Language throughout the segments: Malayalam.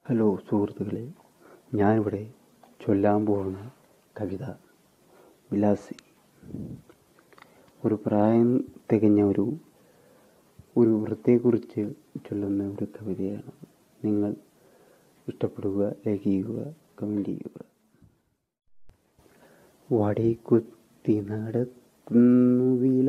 ഹലോ സുഹൃത്തുക്കളെ ഞാനിവിടെ ചൊല്ലാൻ പോകുന്ന കവിത വിലാസി ഒരു പ്രായം തികഞ്ഞ ഒരു ഒരു വൃത്തിയെക്കുറിച്ച് ചൊല്ലുന്ന ഒരു കവിതയാണ് നിങ്ങൾ ഇഷ്ടപ്പെടുക ലൈക്ക് ചെയ്യുക കമൻറ്റ് ചെയ്യുക വടികുത്തി നടക്കുന്നു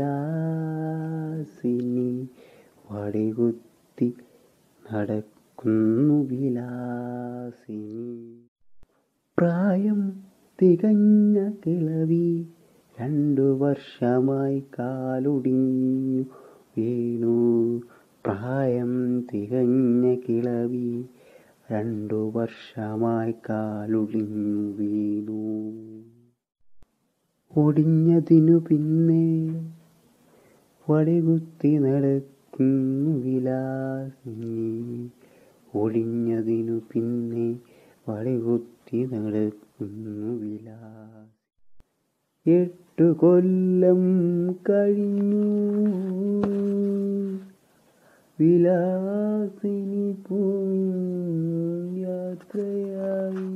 വിലാസിനി വടികുത്തി നടക്കുന്നു വിലാസിനി പ്രായം തികഞ്ഞ കിളവി രണ്ടു വർഷമായി കാലൊടിഞ്ഞു വീണു പ്രായം തികഞ്ഞ കിളവി രണ്ടു വർഷമായി കാലൊടിഞ്ഞു വീണു ഒടിഞ്ഞതിനു പിന്നെ വടികുത്തി നടക്കുന്നു വിലാസിനി ഒടിഞ്ഞതിനു പിന്നെ വടികുത്തി നടക്കുന്നു വിലാസി എട്ടു കൊല്ലം കഴിഞ്ഞു വിലാസിനി പൂ യാത്രയായി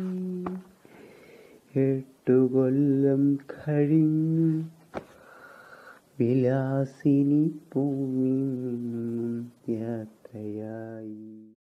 എട്ടു കൊല്ലം കഴിഞ്ഞു വിലാസിനി ഭൂമി യാത്രയായി